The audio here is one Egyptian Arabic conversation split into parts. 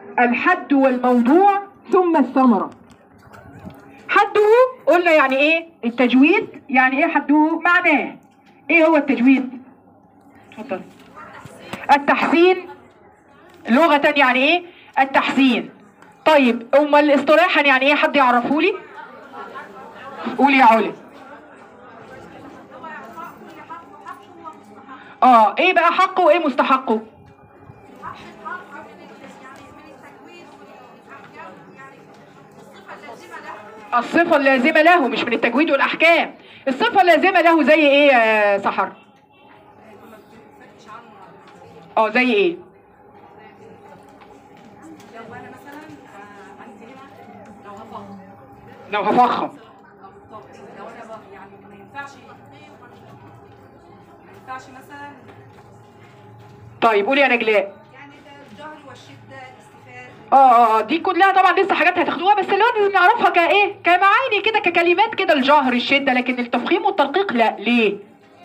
الحد والموضوع ثم الثمرة حده قلنا يعني ايه التجويد يعني ايه حده معناه ايه هو التجويد اتفضل التحسين لغة يعني ايه التحسين طيب امال اصطلاحا يعني ايه حد يعرفه لي قولي يا علي اه ايه بقى حقه وايه مستحقه الصفة اللازمة له مش من التجويد والأحكام الصفة اللازمة له زي إيه يا سحر؟ اه زي إيه؟ لو انا مثلا آه، عندي هنا لو هفخم لو هفخم طب لو انا بقى يعني ما ينفعش ما ينفعش مثلا طيب قولي يا نجلاء يعني ده الجهر والشده الاستفاده اه اه اه دي كلها طبعا لسه حاجات هتاخدوها بس اللي هو نعرفها كايه كمعاني كده ككلمات كده الجهر الشده لكن التفخيم والترقيق لا ليه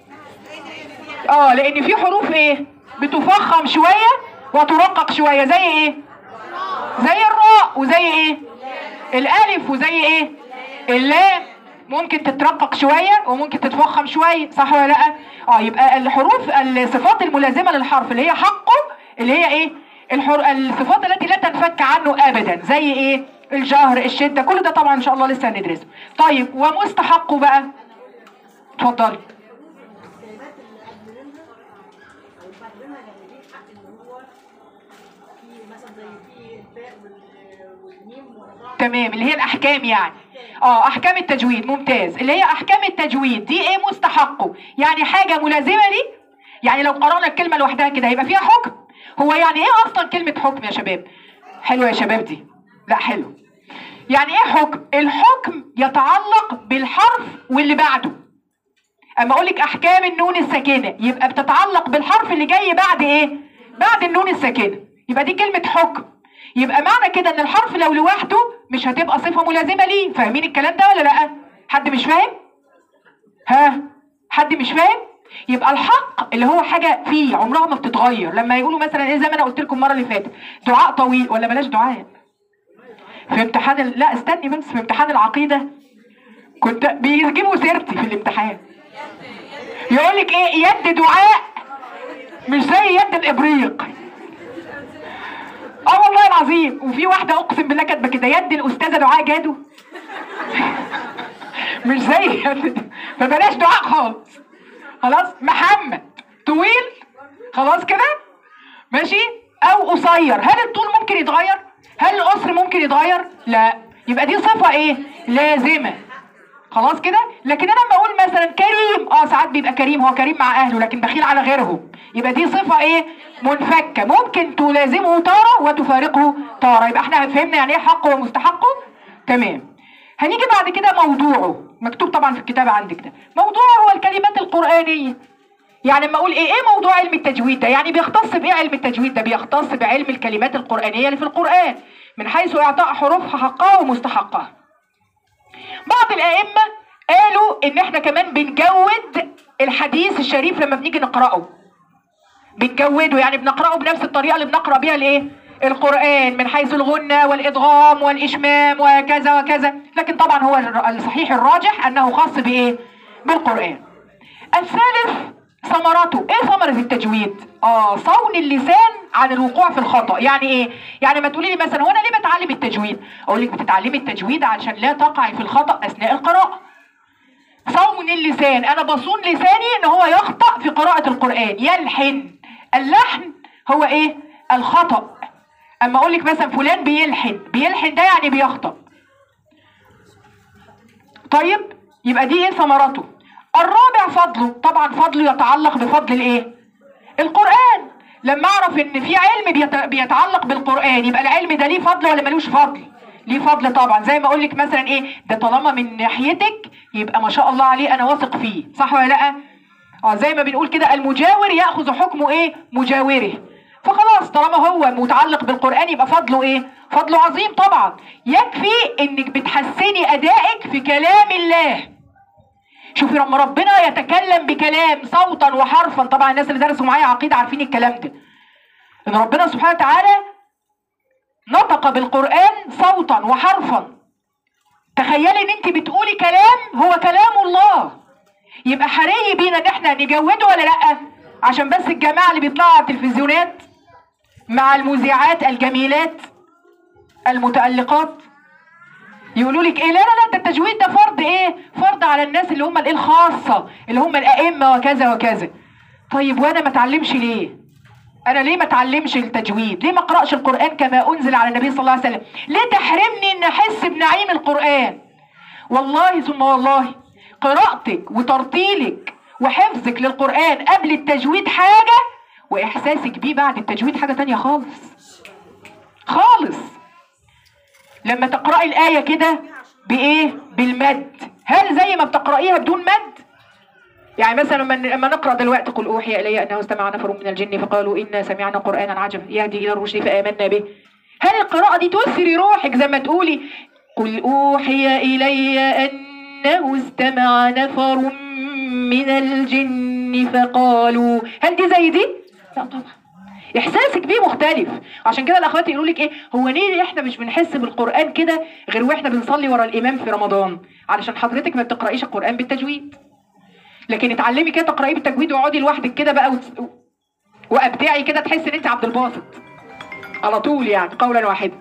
اه لان في حروف ايه بتفخم شويه وترقق شويه زي ايه زي الراء وزي ايه الالف وزي ايه اللام ممكن تترقق شويه وممكن تتفخم شويه صح ولا لا اه يبقى الحروف الصفات الملازمه للحرف اللي هي حقه اللي هي ايه الحر... الصفات التي لا تنفك عنه ابدا زي ايه الجهر الشده كل ده طبعا ان شاء الله لسه هندرسه طيب ومستحقه بقى اتفضلي الكلمات اللي قبل منها او بعد منها يعني ليه حق ان هو في مثلا زي في الباء وال- والميم ورا بعض تمام اللي هي الاحكام يعني اه احكام التجويد ممتاز اللي هي احكام التجويد دي ايه مستحقه يعني حاجه ملازمه لي يعني لو قرانا الكلمه لوحدها كده هيبقى فيها حكم هو يعني ايه اصلا كلمه حكم يا شباب حلوه يا شباب دي لا حلو يعني ايه حكم الحكم يتعلق بالحرف واللي بعده اما اقول لك احكام النون الساكنه يبقى بتتعلق بالحرف اللي جاي بعد ايه بعد النون الساكنه يبقى دي كلمه حكم يبقى معنى كده ان الحرف لو لوحده مش هتبقى صفه ملازمه ليه فاهمين الكلام ده ولا لا حد مش فاهم ها حد مش فاهم يبقى الحق اللي هو حاجه فيه عمرها ما بتتغير لما يقولوا مثلا ايه زي ما انا قلت لكم المره اللي فاتت دعاء طويل ولا بلاش دعاء في امتحان ال... لا استني بس في امتحان العقيده كنت بيجيبوا سيرتي في الامتحان يقول لك ايه يد دعاء مش زي يد الابريق اه والله العظيم وفي واحده اقسم بالله كاتبه كده يد الاستاذه دعاء جادو مش زي يد فبلاش دعاء خالص خلاص محمد طويل خلاص كده ماشي او قصير هل الطول ممكن يتغير هل القصر ممكن يتغير لا يبقى دي صفه ايه لازمه خلاص كده لكن انا لما اقول مثلا كريم اه ساعات بيبقى كريم هو كريم مع اهله لكن بخيل على غيرهم يبقى دي صفه ايه منفكه ممكن تلازمه تاره وتفارقه تاره يبقى احنا فهمنا يعني ايه حقه ومستحقه تمام هنيجي بعد كده موضوعه مكتوب طبعا في الكتاب عندك ده موضوعه هو الكلمات القرانيه يعني لما اقول ايه ايه موضوع علم التجويد ده يعني بيختص بايه علم التجويد ده بيختص بعلم الكلمات القرانيه اللي في القران من حيث اعطاء حروفها حقها ومستحقها بعض الائمه قالوا ان احنا كمان بنجود الحديث الشريف لما بنيجي نقراه بنجوده يعني بنقراه بنفس الطريقه اللي بنقرا بيها الايه القران من حيث الغنه والادغام والاشمام وكذا وكذا لكن طبعا هو الر- الصحيح الراجح انه خاص بايه بالقران الثالث ثمرته ايه ثمرة التجويد اه صون اللسان عن الوقوع في الخطأ يعني ايه يعني ما تقولي لي مثلا هو انا ليه بتعلم التجويد اقول لك بتتعلمي التجويد علشان لا تقعي في الخطأ اثناء القراءة صون اللسان انا بصون لساني ان هو يخطأ في قراءة القرآن يلحن اللحن هو ايه الخطأ اما اقول لك مثلا فلان بيلحن بيلحن ده يعني بيخطأ طيب يبقى دي ايه ثمرته الرابع فضله طبعا فضله يتعلق بفضل الايه القرآن لما اعرف ان في علم بيت- بيتعلق بالقرآن يبقى العلم ده ليه فضل ولا ملوش فضل ليه فضل طبعا زي ما اقول لك مثلا ايه ده طالما من ناحيتك يبقى ما شاء الله عليه انا واثق فيه صح ولا لا اه زي ما بنقول كده المجاور ياخذ حكمه ايه مجاوره فخلاص طالما هو متعلق بالقرآن يبقى فضله ايه فضله عظيم طبعا يكفي انك بتحسني ادائك في كلام الله شوفي لما ربنا يتكلم بكلام صوتا وحرفا طبعا الناس اللي درسوا معايا عقيده عارفين الكلام ده ان ربنا سبحانه وتعالى نطق بالقرآن صوتا وحرفا تخيلي ان انت بتقولي كلام هو كلام الله يبقى حري بينا ان احنا نجوده ولا لا عشان بس الجماعة اللي بيطلعوا على التلفزيونات مع المذيعات الجميلات المتألقات يقولوا لك ايه لا لا لا ده التجويد ده فرض ايه فرض على الناس اللي هم الايه الخاصة اللي هم الائمة وكذا وكذا طيب وانا ما اتعلمش ليه انا ليه ما اتعلمش التجويد ليه ما اقراش القران كما انزل على النبي صلى الله عليه وسلم ليه تحرمني ان احس بنعيم القران والله ثم والله قراءتك وترتيلك وحفظك للقران قبل التجويد حاجه واحساسك بيه بعد التجويد حاجه تانية خالص خالص لما تقراي الايه كده بايه بالمد هل زي ما بتقرايها بدون مد يعني مثلا لما لما نقرا دلوقتي قل اوحي الي انه استمع نفر من الجن فقالوا انا سمعنا قرانا عجبا يهدي الى الرشد فامنا به هل القراءه دي تسري روحك زي ما تقولي قل اوحي الي انه استمع نفر من الجن فقالوا هل دي زي دي لا طبعا احساسك بيه مختلف عشان كده الاخوات يقولوا لك ايه هو ليه احنا مش بنحس بالقران كده غير واحنا بنصلي ورا الامام في رمضان علشان حضرتك ما بتقرايش القران بالتجويد لكن اتعلمي كده تقرايه بالتجويد واقعدي لوحدك كده بقى وت... وابدعي كده تحسي ان انت عبد الباسط على طول يعني قولا واحدا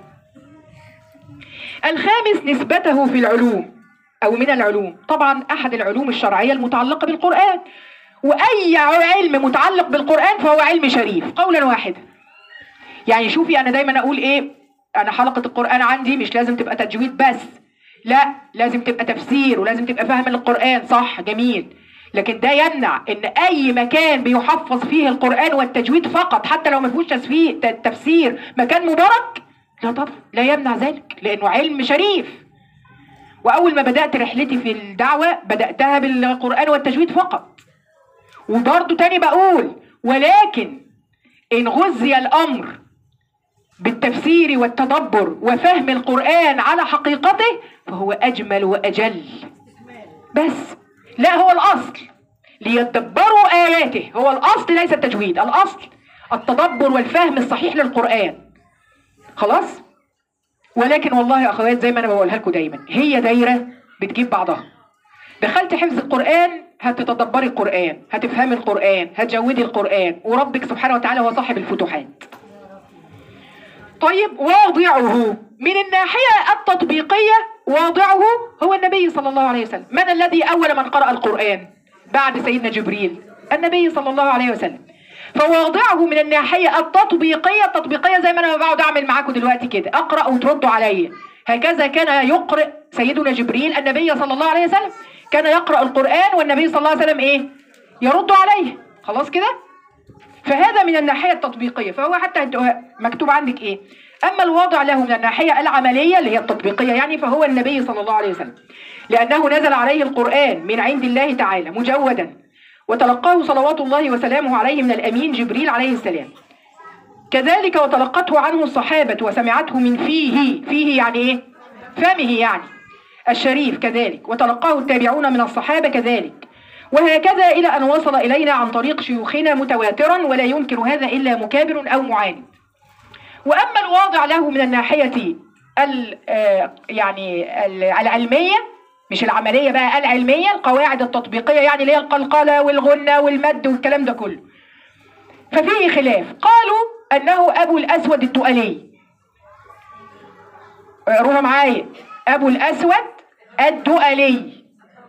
الخامس نسبته في العلوم او من العلوم طبعا احد العلوم الشرعيه المتعلقه بالقران واي علم متعلق بالقران فهو علم شريف قولا واحدا يعني شوفي انا دايما اقول ايه انا حلقه القران عندي مش لازم تبقى تجويد بس لا لازم تبقى تفسير ولازم تبقى فاهم القران صح جميل لكن ده يمنع ان اي مكان بيحفظ فيه القران والتجويد فقط حتى لو ما فيهوش تسفي- ت- تفسير مكان مبارك لا طبعا لا يمنع ذلك لانه علم شريف واول ما بدات رحلتي في الدعوه بداتها بالقران والتجويد فقط وبرضه تاني بقول ولكن ان غذي الامر بالتفسير والتدبر وفهم القران على حقيقته فهو اجمل واجل بس لا هو الأصل ليتدبروا آياته هو الأصل ليس التجويد الأصل التدبر والفهم الصحيح للقرآن خلاص ولكن والله يا أخوات زي ما أنا بقولها لكم دايما هي دايرة بتجيب بعضها دخلت حفظ القرآن هتتدبري القرآن هتفهمي القرآن هتجودي القرآن وربك سبحانه وتعالى هو صاحب الفتوحات طيب واضعه من الناحية التطبيقية واضعه هو النبي صلى الله عليه وسلم من الذي أول من قرأ القرآن بعد سيدنا جبريل النبي صلى الله عليه وسلم فواضعه من الناحية التطبيقية التطبيقية زي ما أنا بقعد أعمل معاكم دلوقتي كده أقرأ وتردوا عليا هكذا كان يقرأ سيدنا جبريل النبي صلى الله عليه وسلم كان يقرأ القرآن والنبي صلى الله عليه وسلم إيه يرد عليه خلاص كده فهذا من الناحية التطبيقية فهو حتى مكتوب عندك ايه اما الواضع له من الناحية العملية اللي هي التطبيقية يعني فهو النبي صلى الله عليه وسلم لانه نزل عليه القرآن من عند الله تعالى مجودا وتلقاه صلوات الله وسلامه عليه من الامين جبريل عليه السلام كذلك وتلقته عنه الصحابة وسمعته من فيه فيه يعني ايه فمه يعني الشريف كذلك وتلقاه التابعون من الصحابة كذلك وهكذا إلى أن وصل إلينا عن طريق شيوخنا متواترا ولا ينكر هذا إلا مكابر أو معاند وأما الواضع له من الناحية ال آه يعني ال- العلمية مش العملية بقى العلمية القواعد التطبيقية يعني اللي هي القلقلة والغنة والمد والكلام ده كله ففيه خلاف قالوا أنه أبو الأسود الدؤلي اقروها معايا أبو الأسود الدؤلي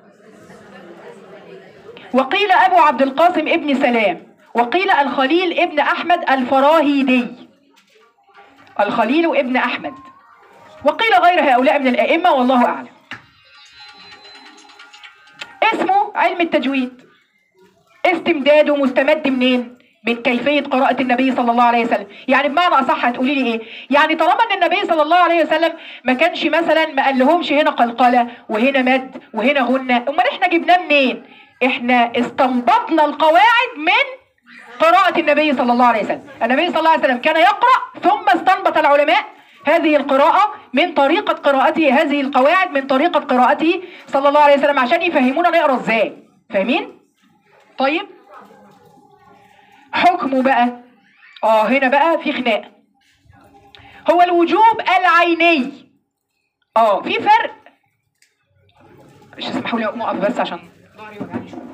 وقيل أبو عبد القاسم ابن سلام وقيل الخليل ابن أحمد الفراهيدي الخليل ابن أحمد وقيل غير هؤلاء من الأئمة والله أعلم اسمه علم التجويد استمداده مستمد منين؟ من كيفية قراءة النبي صلى الله عليه وسلم يعني بمعنى أصح هتقولي لي إيه يعني طالما أن النبي صلى الله عليه وسلم ما كانش مثلا ما قال لهمش هنا قلقلة وهنا مد وهنا غنة أمال إحنا جبناه منين إحنا استنبطنا القواعد من قراءة النبي صلى الله عليه وسلم النبي صلى الله عليه وسلم كان يقرأ ثم استنبط العلماء هذه القراءة من طريقة قراءته هذه القواعد من طريقة قراءته صلى الله عليه وسلم عشان يفهمونا نقرأ ازاي فاهمين؟ طيب حكمه بقى اه هنا بقى في خناق هو الوجوب العيني اه في فرق مش اسمحوا لي اقوم اقف بس عشان ظهري وجعني شويه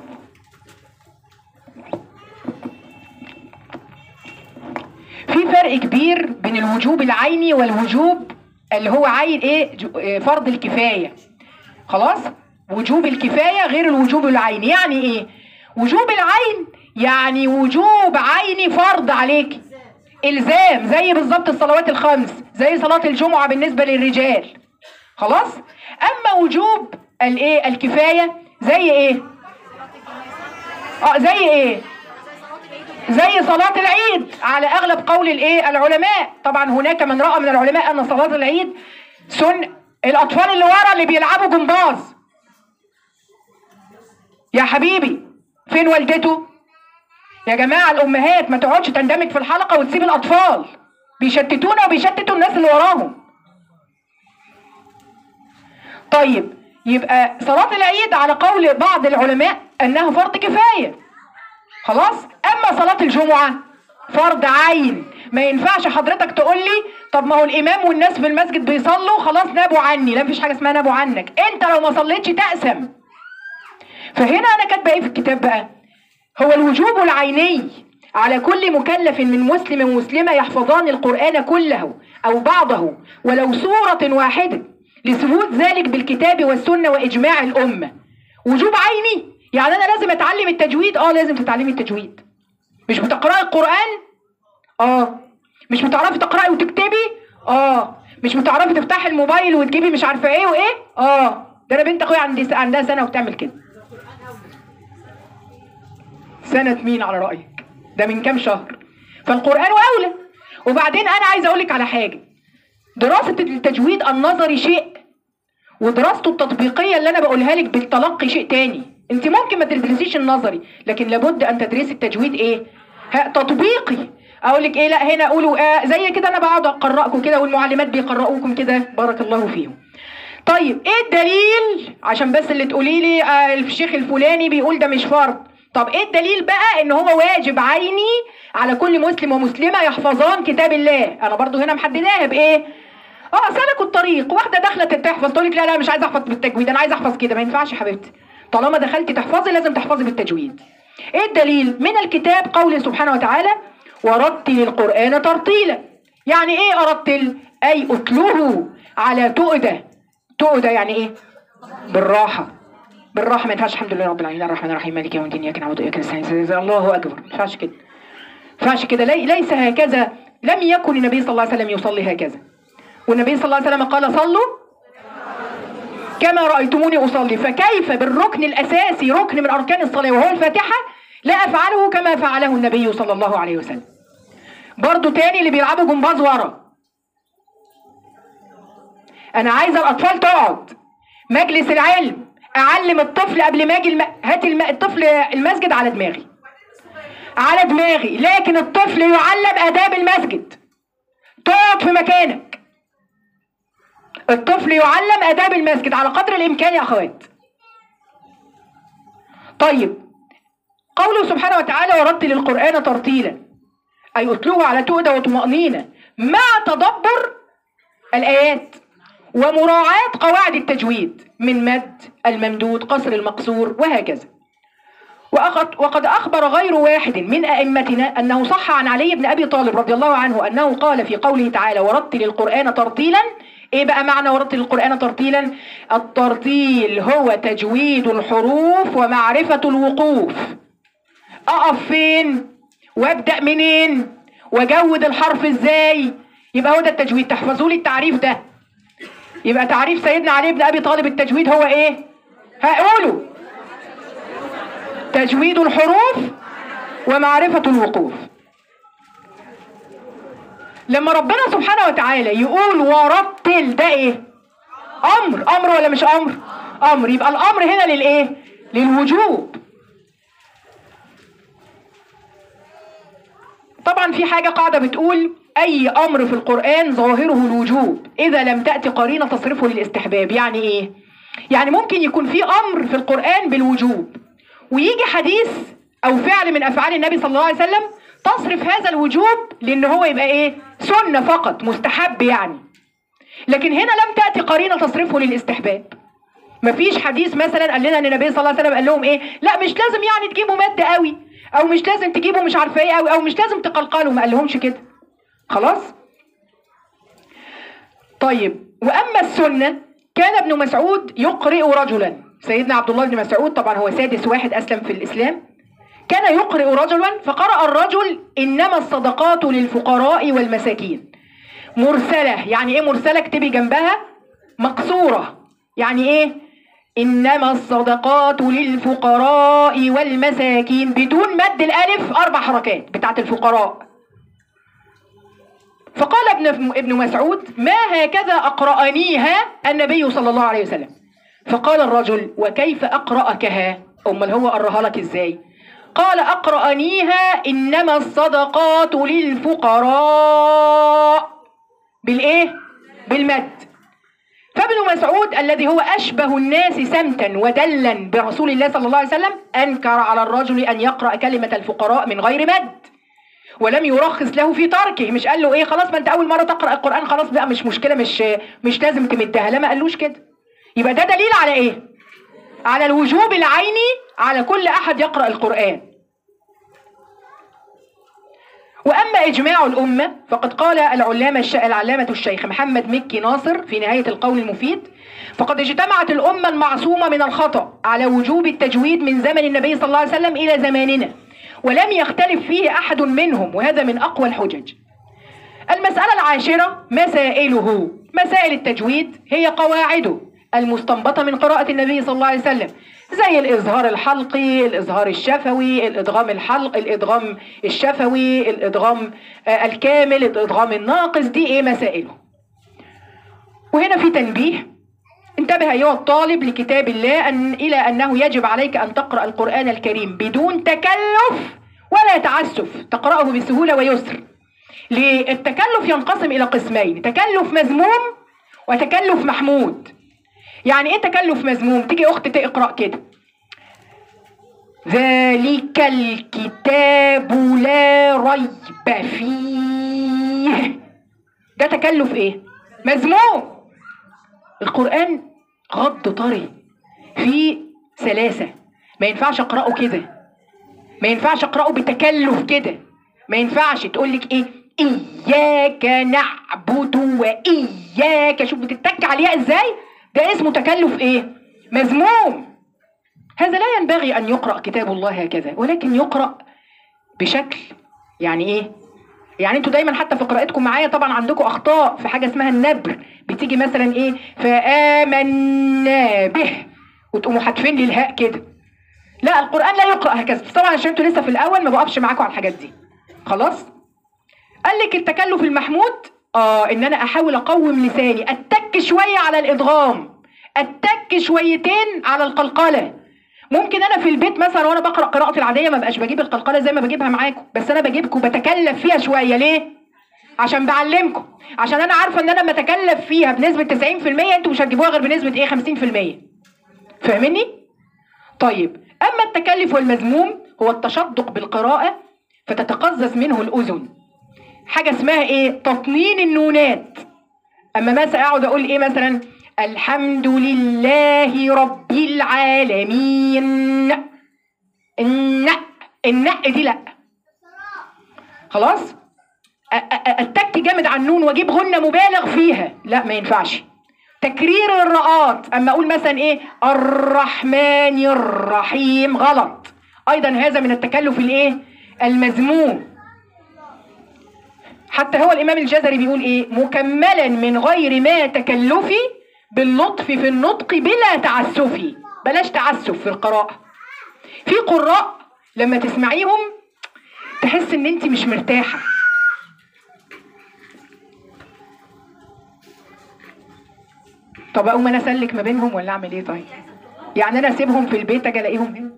في فرق كبير بين الوجوب العيني والوجوب اللي هو عين ايه جو- إيه، فرض الكفايه خلاص وجوب الكفايه غير الوجوب العيني يعني ايه وجوب العين يعني وجوب عيني فرض عليك الزام زي بالظبط الصلوات الخمس زي صلاه الجمعه بالنسبه للرجال خلاص اما وجوب الايه الكفايه زي ايه اه زي ايه زي صلاة العيد على أغلب قول الإيه العلماء طبعا هناك من رأى من العلماء أن صلاة العيد سن الأطفال اللي ورا اللي بيلعبوا جمباز يا حبيبي فين والدته يا جماعة الأمهات ما تقعدش تندمج في الحلقة وتسيب الأطفال بيشتتونا وبيشتتوا الناس اللي وراهم طيب يبقى صلاة العيد على قول بعض العلماء أنها فرض كفاية خلاص اما صلاه الجمعه فرض عين ما ينفعش حضرتك تقول لي طب ما هو الامام والناس في المسجد بيصلوا خلاص نابوا عني لا مفيش حاجه اسمها نابوا عنك انت لو ما صليتش تأسم فهنا انا كاتبه ايه في الكتاب بقى هو الوجوب العيني على كل مكلف من مسلم ومسلمه يحفظان القران كله او بعضه ولو سوره واحده لثبوت ذلك بالكتاب والسنه واجماع الامه وجوب عيني يعني انا لازم اتعلم التجويد اه لازم تتعلمي التجويد مش بتقراي القران اه مش بتعرفي تقراي وتكتبي اه مش بتعرفي تفتحي الموبايل وتجيبي مش عارفه ايه وايه اه ده انا بنت اخويا عندي عندها سنه وبتعمل كده سنه مين على رايك ده من كام شهر فالقران اولى وبعدين انا عايزه اقول لك على حاجه دراسه التجويد النظري شيء ودراسته التطبيقيه اللي انا بقولها لك بالتلقي شيء تاني انت ممكن ما تدرسيش النظري لكن لابد ان تدرسي التجويد ايه ها تطبيقي اقول لك ايه لا هنا قولوا آه زي كده انا بقعد اقراكم كده والمعلمات بيقرؤوكم كده بارك الله فيهم طيب ايه الدليل عشان بس اللي تقولي لي آه الشيخ الفلاني بيقول ده مش فرض طب ايه الدليل بقى ان هو واجب عيني على كل مسلم ومسلمه يحفظان كتاب الله انا برضو هنا محدداها بايه اه سلكوا الطريق واحده داخله تحفظ تقول لك لا لا مش عايزه احفظ بالتجويد انا عايزه احفظ كده ما ينفعش يا حبيبتي طالما دخلتي تحفظي لازم تحفظي بالتجويد ايه الدليل من الكتاب قوله سبحانه وتعالى ورتل القران ترتيلا يعني ايه ارتل اي اتلوه على تؤده تؤده يعني ايه بالراحه بالراحه ما ينفعش الحمد لله رب العالمين الرحمن الرحيم مالك يوم الدين اياك نعبد واياك نستعين الله اكبر ما ينفعش كده ما ينفعش كده لي- ليس هكذا لم يكن النبي صلى الله عليه وسلم يصلي هكذا والنبي صلى الله عليه وسلم قال صلوا كما رأيتموني أصلي فكيف بالركن الأساسي ركن من أركان الصلاة وهو الفاتحة لا أفعله كما فعله النبي صلى الله عليه وسلم برضو تاني اللي بيلعبوا جمباز ورا أنا عايزة الأطفال تقعد مجلس العلم أعلم الطفل قبل ما أجي الم... هات الم... الطفل المسجد على دماغي على دماغي لكن الطفل يعلم آداب المسجد تقعد في مكانك الطفل يعلم آداب المسجد على قدر الإمكان يا أخوات طيب قوله سبحانه وتعالى ورتل القرآن ترتيلا أي أتلوه على تؤدة وطمأنينة مع تدبر الآيات ومراعاة قواعد التجويد من مد الممدود قصر المقصور وهكذا وأخد- وقد أخبر غير واحد من أئمتنا أنه صح عن علي بن أبي طالب رضي الله عنه أنه قال في قوله تعالى ورتل القرآن ترتيلا إيه بقى معنى ورتل القرآن ترتيلا الترتيل هو تجويد الحروف ومعرفة الوقوف أقف فين وأبدأ منين وأجود الحرف إزاي يبقى هو ده التجويد تحفظوا لي التعريف ده يبقى تعريف سيدنا علي بن أبي طالب التجويد هو إيه هقوله تجويد الحروف ومعرفة الوقوف لما ربنا سبحانه وتعالى يقول ورتل ده ايه امر امر ولا مش امر امر يبقى الامر هنا للايه للوجوب طبعا في حاجة قاعدة بتقول أي أمر في القرآن ظاهره الوجوب إذا لم تأتي قرينة تصرفه للاستحباب يعني إيه؟ يعني ممكن يكون في أمر في القرآن بالوجوب ويجي حديث أو فعل من أفعال النبي صلى الله عليه وسلم تصرف هذا الوجوب لان هو يبقى ايه سنه فقط مستحب يعني لكن هنا لم تاتي قرينه تصرفه للاستحباب مفيش حديث مثلا قال لنا ان النبي صلى الله عليه وسلم قال لهم ايه لا مش لازم يعني تجيبوا مد قوي او مش لازم تجيبوا مش عارفه ايه قوي او مش لازم تقلقلوا ما قالهمش كده خلاص طيب واما السنه كان ابن مسعود يقرئ رجلا سيدنا عبد الله بن مسعود طبعا هو سادس واحد اسلم في الاسلام كان يقرئ رجلا فقرأ الرجل إنما الصدقات للفقراء والمساكين مرسلة يعني إيه مرسلة اكتبي جنبها مقصورة يعني إيه إنما الصدقات للفقراء والمساكين بدون مد الألف أربع حركات بتاعت الفقراء فقال ابن ابن مسعود ما هكذا أقرأنيها النبي صلى الله عليه وسلم فقال الرجل وكيف أقرأكها أمال هو قرأها لك إزاي قال أقرأنيها إنما الصدقات للفقراء بالإيه؟ بالمد فابن مسعود الذي هو أشبه الناس سمتا ودلا برسول الله صلى الله عليه وسلم أنكر على الرجل أن يقرأ كلمة الفقراء من غير مد ولم يرخص له في تركه مش قال له ايه خلاص ما انت اول مره تقرا القران خلاص بقى مش مشكله مش مش لازم تمدها لا ما قالوش كده يبقى ده دليل على ايه على الوجوب العيني على كل احد يقرا القران واما اجماع الامه فقد قال العلامه الش... العلامه الشيخ محمد مكي ناصر في نهايه القول المفيد فقد اجتمعت الامه المعصومه من الخطا على وجوب التجويد من زمن النبي صلى الله عليه وسلم الى زماننا ولم يختلف فيه احد منهم وهذا من اقوى الحجج المساله العاشره مسائله مسائل التجويد هي قواعده المستنبطه من قراءه النبي صلى الله عليه وسلم زي الإظهار الحلقي الإظهار الشفوي الإدغام الحلق الإدغام الشفوي الإدغام آه الكامل الإدغام الناقص دي إيه مسائله وهنا في تنبيه انتبه أيها الطالب لكتاب الله أن إلى أنه يجب عليك أن تقرأ القرآن الكريم بدون تكلف ولا تعسف تقرأه بسهولة ويسر ليه؟ التكلف ينقسم إلى قسمين تكلف مذموم وتكلف محمود يعني ايه تكلف مذموم تيجي اخت تقرا كده ذلك الكتاب لا ريب فيه ده تكلف ايه مذموم القران غض طري فيه سلاسه ما ينفعش اقراه كده ما ينفعش اقراه بتكلف كده ما ينفعش تقول لك ايه اياك نعبد واياك شوف بتتك على الياء ازاي ده اسمه تكلف ايه مذموم هذا لا ينبغي ان يقرا كتاب الله هكذا ولكن يقرا بشكل يعني ايه يعني انتوا دايما حتى في قراءتكم معايا طبعا عندكم اخطاء في حاجه اسمها النبر بتيجي مثلا ايه فامنا به وتقوموا حاتفين لي الهاء كده لا القران لا يقرا هكذا بس طبعا عشان انتوا لسه في الاول ما بقفش معاكم على الحاجات دي خلاص قال لك التكلف المحمود اه ان انا احاول اقوم لساني اتك شويه على الادغام اتك شويتين على القلقله ممكن انا في البيت مثلا وانا بقرا قراءتي العاديه ما بقاش بجيب القلقله زي ما بجيبها معاكم بس انا بجيبكم بتكلف فيها شويه ليه عشان بعلمكم عشان انا عارفه ان انا لما اتكلف فيها بنسبه 90% انتوا مش هتجيبوها غير بنسبه ايه 50% فاهمني طيب اما التكلف والمذموم هو التشدق بالقراءه فتتقزز منه الاذن حاجه اسمها ايه تطنين النونات اما مثلا اقعد اقول ايه مثلا الحمد لله رب العالمين النق النق دي لا خلاص أ- أ- اتك جامد على النون واجيب غنه مبالغ فيها لا ما ينفعش تكرير الراءات اما اقول مثلا ايه الرحمن الرحيم غلط ايضا هذا من التكلف الايه المذموم حتى هو الامام الجزري بيقول ايه مكملا من غير ما تكلفي باللطف في النطق بلا تعسف بلاش تعسف في القراءه في قراء لما تسمعيهم تحس ان انت مش مرتاحه طب اقوم انا اسلك ما بينهم ولا اعمل ايه طيب يعني انا اسيبهم في البيت اجي الاقيهم هنا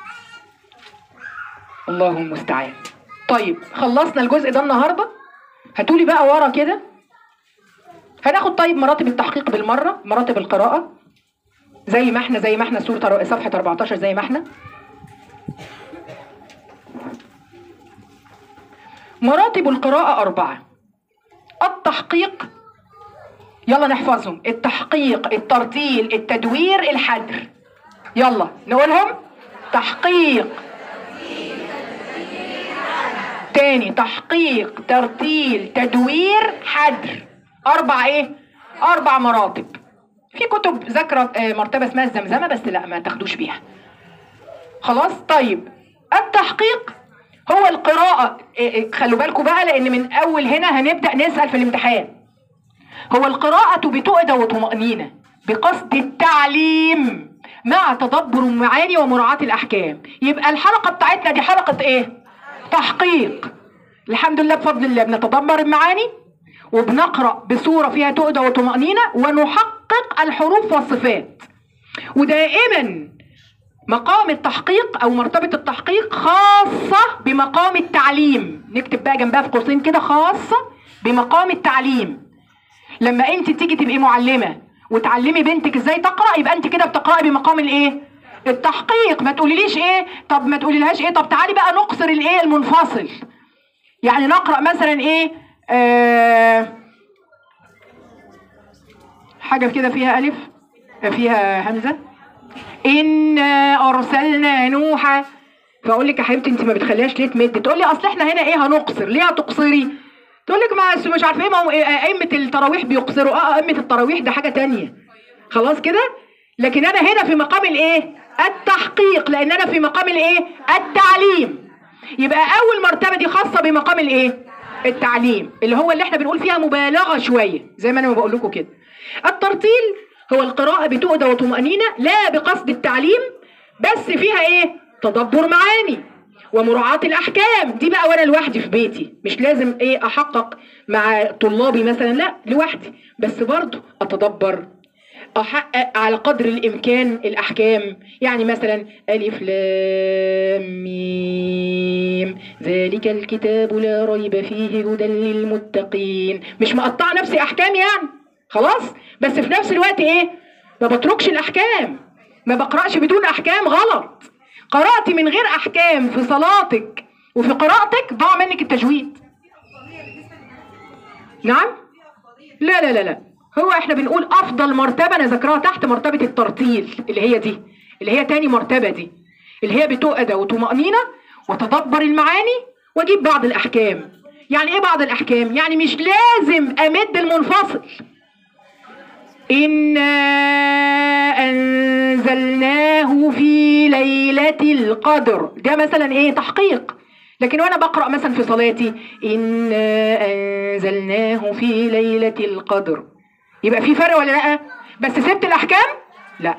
الله المستعان طيب خلصنا الجزء ده النهارده هاتولي بقى ورا كده هناخد طيب مراتب التحقيق بالمره مراتب القراءه زي ما احنا زي ما احنا سوره صفحه 14 زي ما احنا مراتب القراءة أربعة التحقيق يلا نحفظهم التحقيق الترتيل التدوير الحدر يلا نقولهم تحقيق تاني تحقيق ترتيل تدوير حدر أربع إيه؟ أربع مراتب في كتب ذاكرة آه، مرتبة اسمها الزمزمة بس لا ما تاخدوش بيها خلاص طيب التحقيق هو القراءة إيه إيه، خلوا بالكم بقى لأن من أول هنا هنبدأ نسأل في الامتحان هو القراءة بتؤدى وطمأنينة بقصد التعليم مع تدبر المعاني ومراعاة الأحكام يبقى الحلقة بتاعتنا دي حلقة إيه؟ تحقيق الحمد لله بفضل الله بنتدبر المعاني وبنقرأ بصورة فيها تؤدى وطمأنينة ونحقق الحروف والصفات ودائما مقام التحقيق او مرتبه التحقيق خاصه بمقام التعليم نكتب بقى جنبها في قوسين كده خاصه بمقام التعليم لما انت تيجي تبقي معلمه وتعلمي بنتك ازاي تقرا يبقى انت كده بتقراي بمقام الايه التحقيق ما تقوليليش ايه طب ما تقوليلهاش ايه طب تعالي بقى نقصر الايه المنفصل يعني نقرا مثلا ايه آه حاجه كده فيها الف فيها همزه إنا أرسلنا نوحا فأقول لك يا حبيبتي أنت ما بتخليهاش ليه تمد تقول لي أصل إحنا هنا إيه هنقصر ليه هتقصري تقول لك ما مش عارفة إيه ما هو إيه، أئمة التراويح بيقصروا أه أئمة التراويح ده حاجة تانية خلاص كده لكن أنا هنا في مقام الإيه التحقيق لأن أنا في مقام الإيه التعليم يبقى أول مرتبة دي خاصة بمقام الإيه التعليم اللي هو اللي احنا بنقول فيها مبالغة شوية زي ما أنا بقول لكم كده الترتيل هو القراءة بتؤدى وطمأنينة لا بقصد التعليم بس فيها ايه تدبر معاني ومراعاة الأحكام دي بقى وأنا لوحدي في بيتي مش لازم ايه أحقق مع طلابي مثلا لا لوحدي بس برضو أتدبر أحقق على قدر الإمكان الأحكام يعني مثلا ألف لام ميم ذلك الكتاب لا ريب فيه هدى للمتقين مش مقطعة نفسي أحكام يعني خلاص بس في نفس الوقت إيه ما بتركش الأحكام ما بقرأش بدون أحكام غلط قرأت من غير أحكام في صلاتك وفي قراءتك ضاع منك التجويد نعم لا لا لا لا هو احنا بنقول افضل مرتبه انا ذكرها تحت مرتبه الترتيل اللي هي دي اللي هي تاني مرتبه دي اللي هي بتؤدى وطمأنينة وتدبر المعاني واجيب بعض الاحكام يعني ايه بعض الاحكام يعني مش لازم امد المنفصل إنا أنزلناه في ليلة القدر ده مثلا إيه تحقيق لكن وأنا بقرأ مثلا في صلاتي إنا أنزلناه في ليلة القدر يبقى في فرق ولا لأ بس سبت الأحكام لا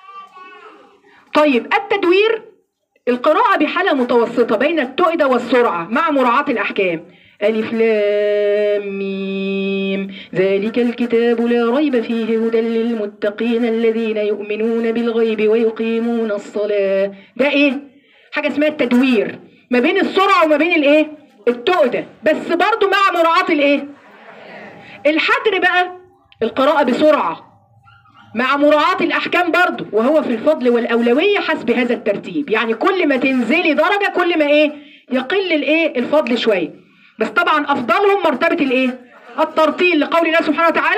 طيب التدوير القراءة بحالة متوسطة بين التؤدة والسرعة مع مراعاة الأحكام ألف لام ميم ذلك الكتاب لا ريب فيه هدى للمتقين الذين يؤمنون بالغيب ويقيمون الصلاة ده إيه؟ حاجة اسمها التدوير ما بين السرعة وما بين الإيه؟ التؤدة بس برضو مع مراعاة الإيه؟ الحدر بقى القراءة بسرعة مع مراعاة الأحكام برضو وهو في الفضل والأولوية حسب هذا الترتيب يعني كل ما تنزلي درجة كل ما إيه يقل الإيه الفضل شوية بس طبعا أفضلهم مرتبة الإيه الترتيل لقول الله سبحانه وتعالى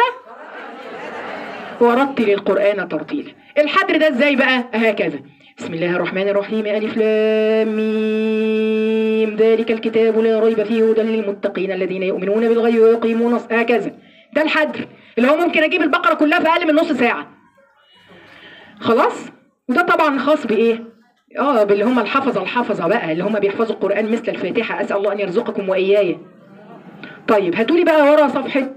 ورتل القرآن ترتيلا الحدر ده إزاي بقى هكذا بسم الله الرحمن الرحيم ألف لام ميم ذلك الكتاب لا ريب فيه هدى للمتقين الذين يؤمنون بالغيب ويقيمون الص- هكذا ده الحدر اللي هو ممكن اجيب البقره كلها في اقل من نص ساعه خلاص وده طبعا خاص بايه اه باللي هم الحفظه الحفظه بقى اللي هم بيحفظوا القران مثل الفاتحه اسال الله ان يرزقكم واياي طيب هاتولي بقى ورا صفحه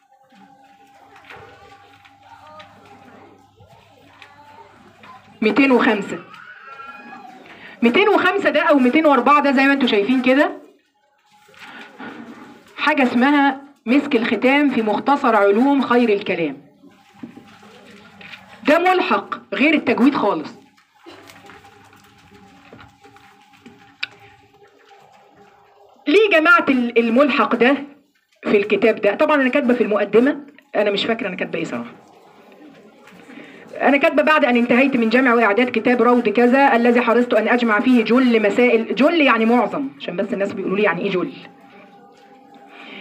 ميتين وخمسة ميتين وخمسة ده أو ميتين وأربعة ده زي ما انتوا شايفين كده حاجة اسمها مسك الختام في مختصر علوم خير الكلام ده ملحق غير التجويد خالص ليه جماعة ال- الملحق ده في الكتاب ده طبعا انا كاتبه في المقدمة انا مش فاكرة انا كاتبه ايه صراحة انا كاتبه بعد ان انتهيت من جمع واعداد كتاب روض كذا الذي حرصت ان اجمع فيه جل مسائل جل يعني معظم عشان بس الناس بيقولوا لي يعني ايه جل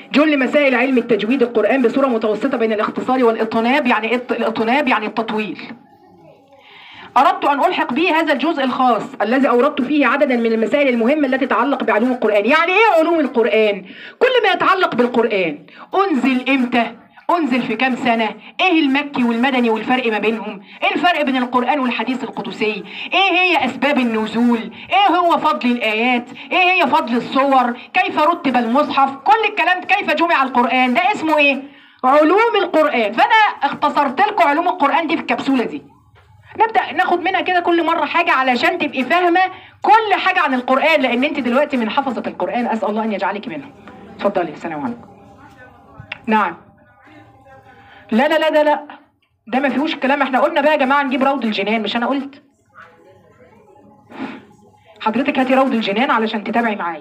جل مسائل علم التجويد القرآن بصورة متوسطة بين الاختصار والإطناب يعني إط- الإطناب يعني التطويل أردت أن ألحق به هذا الجزء الخاص الذي أوردت فيه عددا من المسائل المهمة التي تتعلق بعلوم القرآن يعني إيه علوم القرآن؟ كل ما يتعلق بالقرآن أنزل إمتى؟ أنزل في كام سنة؟ إيه المكي والمدني والفرق ما بينهم؟ إيه الفرق بين القرآن والحديث القدسي؟ إيه هي أسباب النزول؟ إيه هو فضل الآيات؟ إيه هي فضل الصور؟ كيف رتب المصحف؟ كل الكلام كيف جمع القرآن؟ ده اسمه إيه؟ علوم القرآن فأنا اختصرت لكم علوم القرآن دي في الكبسولة دي نبدا ناخد منها كده كل مره حاجه علشان تبقي فاهمه كل حاجه عن القران لان انت دلوقتي من حفظه القران اسال الله ان يجعلك منهم اتفضلي السلام عليكم نعم لا لا لا ده لا ده ما فيهوش الكلام احنا قلنا بقى يا جماعه نجيب روض الجنان مش انا قلت حضرتك هاتي روض الجنان علشان تتابعي معايا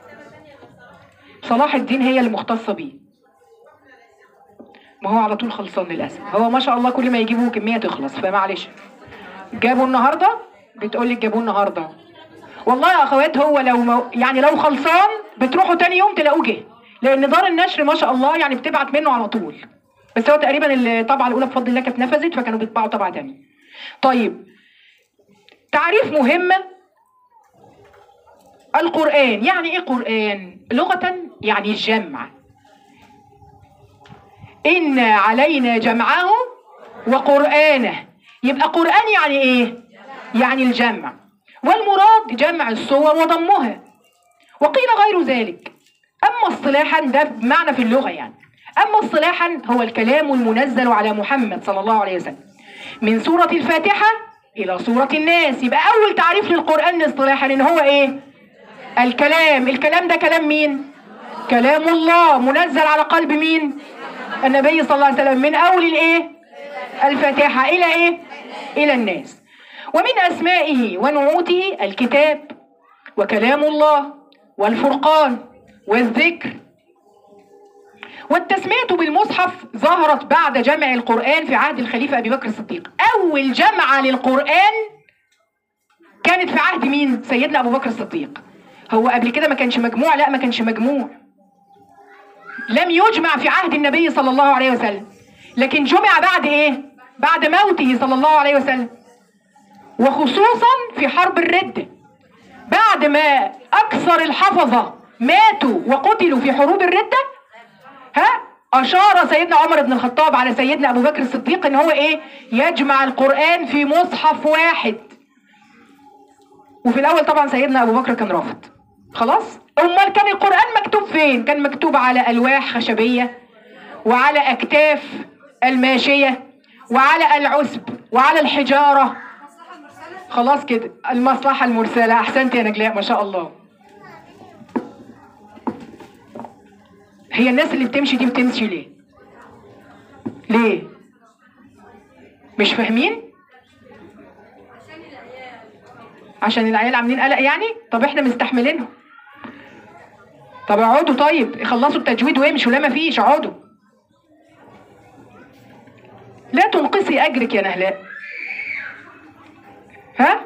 صلاح الدين هي اللي مختصه بيه ما هو على طول خلصان للاسف هو ما شاء الله كل ما يجيبوا كميه تخلص فمعلش جابوا النهارده بتقول لك جابوه النهارده والله يا اخوات هو لو مو يعني لو خلصان بتروحوا تاني يوم تلاقوه جه لان دار النشر ما شاء الله يعني بتبعت منه على طول بس هو تقريبا الطبعه الاولى بفضل الله كانت نفذت فكانوا بيطبعوا طبعه تانية طيب تعريف مهم القرآن يعني ايه قرآن لغة يعني الجمع إن علينا جمعه وقرآنه يبقى قرآن يعني إيه؟ يعني الجمع والمراد جمع الصور وضمها وقيل غير ذلك أما اصطلاحا ده بمعنى في اللغة يعني أما اصطلاحا هو الكلام المنزل على محمد صلى الله عليه وسلم من سورة الفاتحة إلى سورة الناس يبقى أول تعريف للقرآن اصطلاحا إن هو إيه؟ الكلام الكلام ده كلام مين؟ كلام الله منزل على قلب مين؟ النبي صلى الله عليه وسلم من أول الإيه؟ الفاتحة إلى إيه؟ إلى الناس ومن أسمائه ونعوته الكتاب وكلام الله والفرقان والذكر والتسمية بالمصحف ظهرت بعد جمع القرآن في عهد الخليفة أبي بكر الصديق أول جمعة للقرآن كانت في عهد مين؟ سيدنا أبو بكر الصديق هو قبل كده ما كانش مجموع لا ما كانش مجموع لم يجمع في عهد النبي صلى الله عليه وسلم لكن جمع بعد ايه بعد موته صلى الله عليه وسلم وخصوصا في حرب الردة بعد ما أكثر الحفظة ماتوا وقتلوا في حروب الردة ها أشار سيدنا عمر بن الخطاب على سيدنا أبو بكر الصديق إن هو إيه يجمع القرآن في مصحف واحد وفي الأول طبعا سيدنا أبو بكر كان رافض خلاص أمال كان القرآن مكتوب فين كان مكتوب على ألواح خشبية وعلى أكتاف الماشية وعلى العسب وعلى الحجارة خلاص كده المصلحة المرسلة أحسنت يا نجلاء ما شاء الله هي الناس اللي بتمشي دي بتمشي ليه ليه مش فاهمين عشان العيال عاملين قلق يعني طب احنا مستحملينهم طب اقعدوا طيب خلصوا التجويد وامشوا لا مفيش اقعدوا لا تنقصي اجرك يا نهلاء ها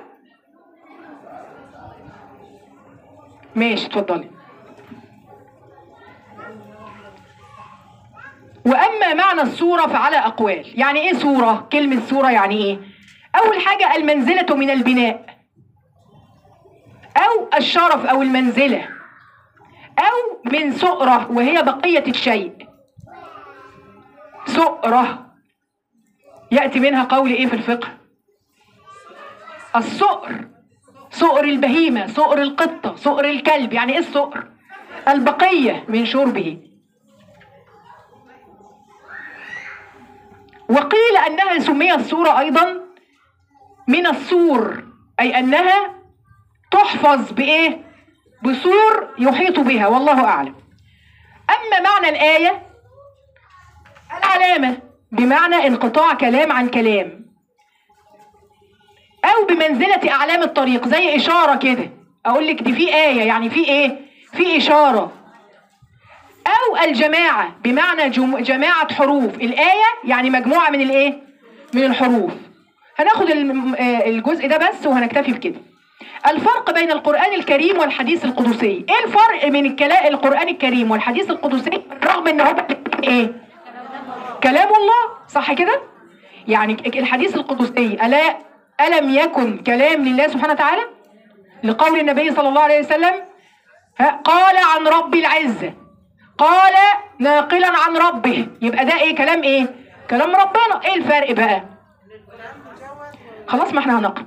ماشي اتفضلي واما معنى الصوره فعلى اقوال يعني ايه صوره كلمه صوره يعني ايه اول حاجه المنزله من البناء او الشرف او المنزله او من سؤره وهي بقيه الشيء سؤره ياتي منها قول ايه في الفقه السؤر سؤر البهيمه سؤر القطه سؤر الكلب يعني ايه السؤر البقيه من شربه وقيل انها سميت سوره ايضا من السور اي انها تحفظ بايه بسور يحيط بها والله اعلم اما معنى الايه العلامه بمعنى انقطاع كلام عن كلام او بمنزله اعلام الطريق زي اشاره كده اقول لك دي في ايه يعني في ايه في اشاره او الجماعه بمعنى جم... جماعه حروف الايه يعني مجموعه من الايه من الحروف هناخد الم- آه، الجزء ده بس وهنكتفي بكده الفرق بين القرآن الكريم والحديث القدسي ايه الفرق بين الكلام القرآن الكريم والحديث القدسي رغم ان هو ايه كلام الله صح كده يعني الحديث القدسي ألا ألم يكن كلام لله سبحانه وتعالى لقول النبي صلى الله عليه وسلم ها، قال عن رب العزة قال ناقلا عن ربه يبقى ده ايه كلام ايه كلام ربنا ايه الفرق بقى خلاص ما احنا هنقرأ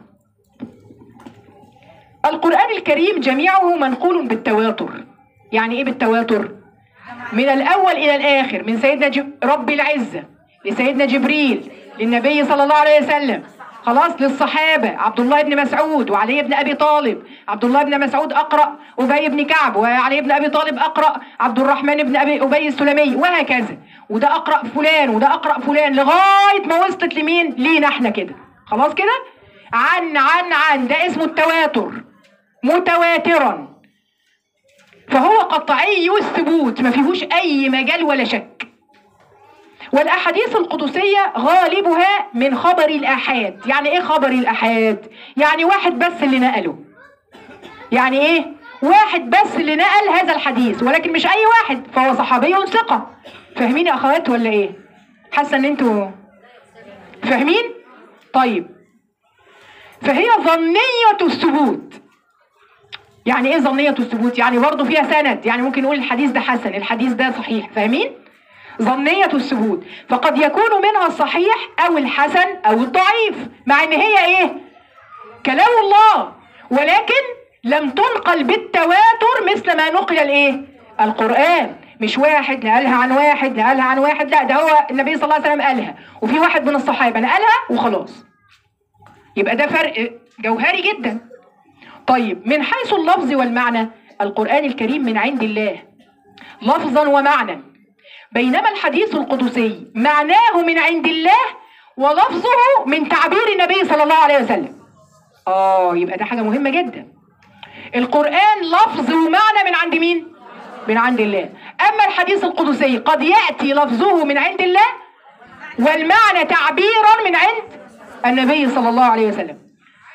القرآن الكريم جميعه منقول بالتواتر يعني ايه بالتواتر من الأول إلى الآخر من سيدنا جب... رب العزة لسيدنا جبريل للنبي صلى الله عليه وسلم خلاص للصحابة عبد الله بن مسعود وعلي بن أبي طالب عبد الله بن مسعود أقرأ أبي بن كعب وعلي بن أبي طالب أقرأ عبد الرحمن بن أبي أبي السلمي وهكذا وده أقرأ فلان وده أقرأ فلان لغاية ما وصلت لمين لينا احنا كده خلاص كده عن عن عن ده اسمه التواتر متواترا فهو قطعي الثبوت ما فيهوش اي مجال ولا شك والاحاديث القدسيه غالبها من خبر الاحاد يعني ايه خبر الاحاد يعني واحد بس اللي نقله يعني ايه واحد بس اللي نقل هذا الحديث ولكن مش اي واحد فهو صحابي ثقه فاهمين يا اخوات ولا ايه حاسه ان انتوا فاهمين طيب فهي ظنيه الثبوت يعني ايه ظنية الثبوت؟ يعني برضه فيها سند، يعني ممكن نقول الحديث ده حسن، الحديث ده صحيح، فاهمين؟ ظنية الثبوت، فقد يكون منها الصحيح أو الحسن أو الضعيف، مع إن هي إيه؟ كلام الله، ولكن لم تنقل بالتواتر مثل ما نقل الإيه؟ القرآن، مش واحد نقلها عن واحد نقلها عن واحد، لا ده هو النبي صلى الله عليه وسلم قالها، وفي واحد من الصحابة نقلها وخلاص. يبقى ده فرق جوهري جدا. طيب من حيث اللفظ والمعنى القرآن الكريم من عند الله لفظا ومعنى بينما الحديث القدسي معناه من عند الله ولفظه من تعبير النبي صلى الله عليه وسلم اه يبقى ده حاجة مهمة جدا القرآن لفظ ومعنى من عند مين؟ من عند الله أما الحديث القدسي قد يأتي لفظه من عند الله والمعنى تعبيرا من عند النبي صلى الله عليه وسلم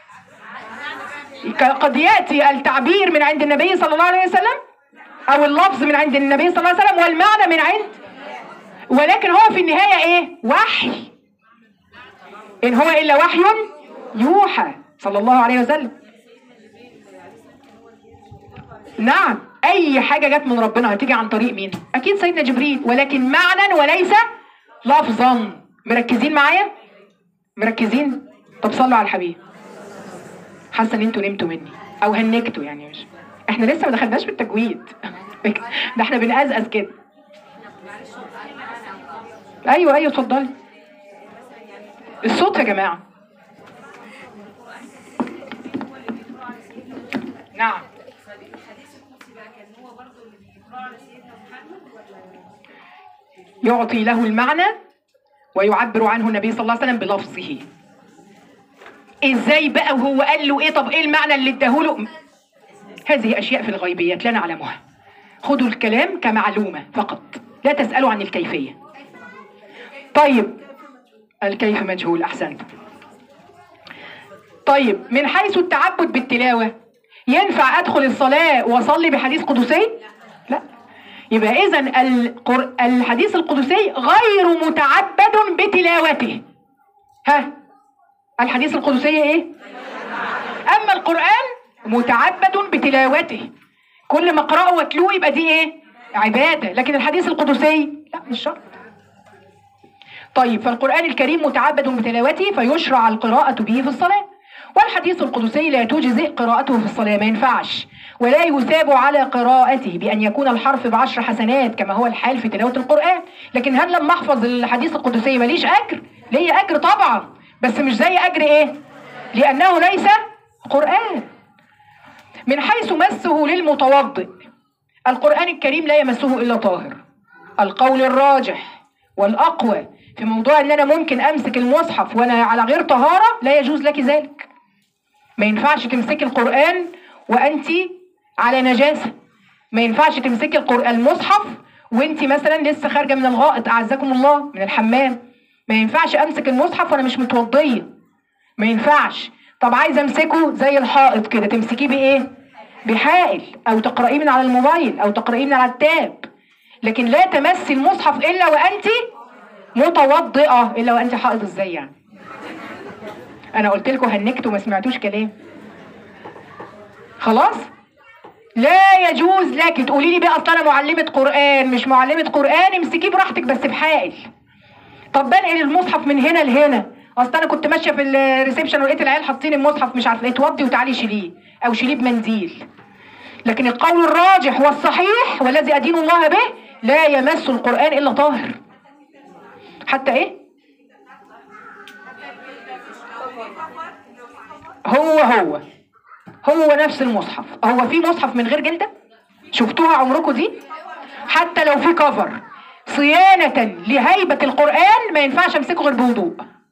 قد يأتي التعبير من عند النبي صلى الله عليه وسلم أو اللفظ من عند النبي صلى الله عليه وسلم والمعنى من عند ولكن هو في النهاية إيه؟ وحي إن هو إلا وحي يوحى صلى الله عليه وسلم نعم أي حاجة جت من ربنا هتيجي عن طريق مين؟ أكيد سيدنا جبريل ولكن معنى وليس لفظا مركزين معايا؟ مركزين؟ طب صلوا على الحبيب حاسه ان انتوا نمتوا مني او هنكتوا يعني مش احنا لسه ما دخلناش في التجويد ده احنا بنقزقز كده ايوه ايوه اتفضلي الصوت يا جماعه نعم يعطي له المعنى ويعبر عنه النبي صلى الله عليه وسلم بلفظه ازاي بقى وهو قال له ايه طب ايه المعنى اللي اداهوله هذه اشياء في الغيبيات لا نعلمها خذوا الكلام كمعلومه فقط لا تسالوا عن الكيفيه طيب الكيف مجهول احسنت طيب من حيث التعبد بالتلاوه ينفع ادخل الصلاه واصلي بحديث قدسي لا يبقى اذا القر... الحديث القدسي غير متعبد بتلاوته ها الحديث القدسي ايه اما القران متعبد بتلاوته كل ما اقراه واتلوه يبقى دي ايه عباده لكن الحديث القدسي لا مش شرط طيب فالقران الكريم متعبد بتلاوته فيشرع القراءه به في الصلاه والحديث القدسي لا تجزئ قراءته في الصلاه ما ينفعش ولا يثاب على قراءته بأن يكون الحرف بعشر حسنات كما هو الحال في تلاوة القرآن لكن هل لما أحفظ الحديث القدسي ماليش أجر؟ ليا أجر طبعا بس مش زي أجر إيه؟ لأنه ليس قرآن من حيث مسه للمتوضئ القرآن الكريم لا يمسه إلا طاهر القول الراجح والأقوى في موضوع أن أنا ممكن أمسك المصحف وأنا على غير طهارة لا يجوز لك ذلك ما ينفعش تمسكي القرآن وأنت على نجاسة ما ينفعش تمسكي القرآن المصحف وانت مثلا لسه خارجة من الغائط أعزكم الله من الحمام ما ينفعش أمسك المصحف وأنا مش متوضية ما ينفعش طب عايزه امسكه زي الحائط كده تمسكيه بايه بحائل او تقرأيه من على الموبايل او تقرأيه من على التاب لكن لا تمسي المصحف الا وانت متوضئه الا وانت حائض ازاي يعني انا قلت لكم هنكت وما سمعتوش كلام خلاص لا يجوز لك تقولي لي بقى اصل انا معلمه قران مش معلمه قران امسكيه براحتك بس بحائل طب بنقل المصحف من هنا لهنا اصل انا كنت ماشيه في الريسبشن ولقيت العيال حاطين المصحف مش عارفه ايه اتوضي وتعالي شيليه او شيليه بمنديل لكن القول الراجح والصحيح والذي ادين الله به لا يمس القران الا طاهر حتى ايه هو هو هو نفس المصحف هو في مصحف من غير جلده شفتوها عمركم دي حتى لو في كفر صيانة لهيبة القرآن ما ينفعش امسكه غير بوضوء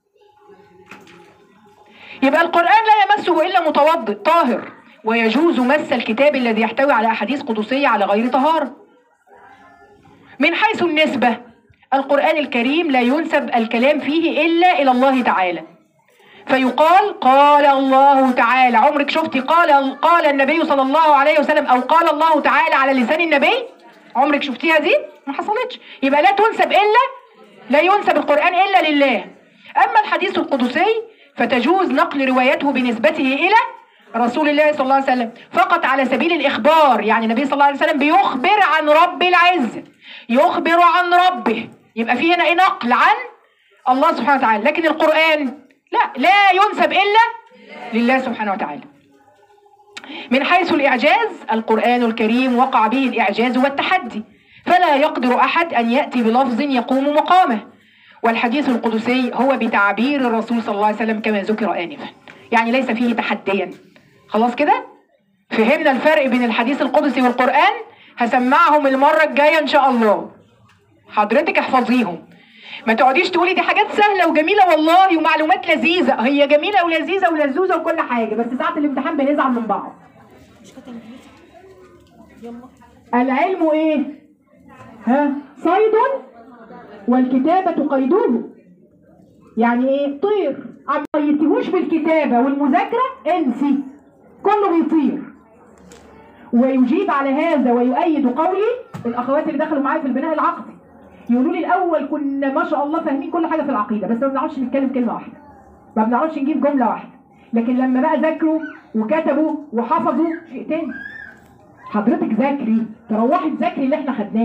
يبقى القرآن لا يمسه إلا متوضئ طاهر ويجوز مس الكتاب الذي يحتوي على أحاديث قدسية على غير طهارة من حيث النسبة القرآن الكريم لا ينسب الكلام فيه إلا إلى الله تعالى فيقال قال الله تعالى عمرك شفتي قال قال النبي صلى الله عليه وسلم او قال الله تعالى على لسان النبي عمرك شفتيها دي ما حصلتش يبقى لا تنسب الا لا ينسب القران الا لله اما الحديث القدسي فتجوز نقل روايته بنسبته الى رسول الله صلى الله عليه وسلم فقط على سبيل الاخبار يعني النبي صلى الله عليه وسلم بيخبر عن رب العزه يخبر عن ربه يبقى في هنا ايه نقل عن الله سبحانه وتعالى لكن القرآن لا لا ينسب إلا لله سبحانه وتعالى من حيث الإعجاز القرآن الكريم وقع به الإعجاز والتحدي فلا يقدر أحد أن يأتي بلفظ يقوم مقامه والحديث القدسي هو بتعبير الرسول صلى الله عليه وسلم كما ذكر آنفا يعني ليس فيه تحديا خلاص كده فهمنا الفرق بين الحديث القدسي والقرآن هسمعهم المرة الجاية إن شاء الله حضرتك احفظيهم ما تقعديش تقولي دي حاجات سهله وجميله والله ومعلومات لذيذه هي جميله ولذيذه ولذوذه وكل حاجه بس ساعه الامتحان بنزعل من بعض العلم ايه ها صيد والكتابه قيدوه يعني ايه طير ما قيدتهوش بالكتابه والمذاكره انسي كله بيطير ويجيب على هذا ويؤيد قولي الاخوات اللي دخلوا معايا في البناء العقدي يقولوا لي الاول كنا ما شاء الله فاهمين كل حاجه في العقيده بس ما بنعرفش نتكلم كلمه واحده ما بنعرفش نجيب جمله واحده لكن لما بقى ذاكروا وكتبوا وحفظوا شيء تاني حضرتك ذاكري تروحي تذاكري اللي احنا خدناه